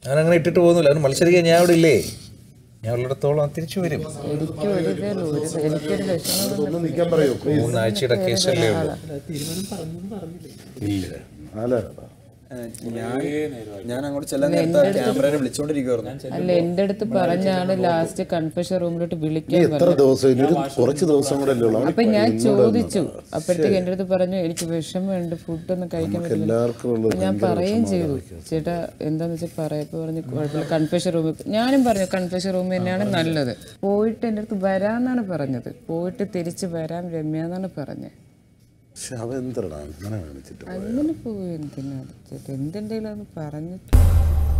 ഞാൻ അങ്ങനെ ഇട്ടിട്ട് പോകുന്നില്ല അവന് മത്സരിക്കാൻ ഞാൻ അവിടെ ഇല്ലേ ഞാൻ ഉള്ളിടത്തോളം തിരിച്ചു വരും എനിക്ക് ഒരു ഇതേ ഉള്ളൂ ഒരു എനിക്കൊരു വിഷമം ഒന്ന് നിൽക്കാൻ പറയൂ മൂന്നാഴ്ചയുടെ കേസല്ലേ ഉള്ളൂ ഇല്ല അല്ല ഞാൻ ഞാൻ അങ്ങോട്ട് ചെല്ലാൻ നേരത്തെ ക്യാമറയെ വിളിച്ചോണ്ടിരിക്കുവായിരുന്നു അല്ല എന്റെ അടുത്ത് പറഞ്ഞാണ് ലാസ്റ്റ് കൺഫെഷൻ റൂമിലോട്ട് വിളിക്കാൻ എത്ര ദിവസം ഇനി ഒരു കുറച്ച് ദിവസം കൂടെ അല്ലേ ഉള്ളൂ അവന് അപ്പൊ ഞാൻ ചോദിച്ചു അപ്പോഴത്തേക്ക് എന്റെ അടുത്ത് പറഞ്ഞു എനിക്ക് വിഷമമുണ്ട് ഫുഡൊന്നും കഴിക്കാൻ പറ്റില്ല എല്ലാവർക്കും ഉള്ളത് ഞാൻ പറയുകയും ചെയ്തു ചേട്ടാ എന്താന്ന് വെച്ചാൽ പറയപ്പോ പറഞ്ഞു കുഴപ്പമില്ല കൺഫെഷൻ റൂമിൽ ഞാനും പറഞ്ഞു കൺഫെഷൻ റൂം തന്നെയാണ് നല്ലത് പോയിട്ട് എൻ്റെ അടുത്ത് വരാന്നാണ് പറഞ്ഞത് പോയിട്ട് തിരിച്ച് വരാം രമ്യ എന്നാണ് പറഞ്ഞത് പക്ഷെ അവൻ എന്തരടാ അങ്ങനെ കാണിച്ചിട്ട് അങ്ങനെ പോയി എന്തിനാ ചേട്ടാ എന്തുണ്ടെങ്കിലും അത് പറഞ്ഞിട്ട്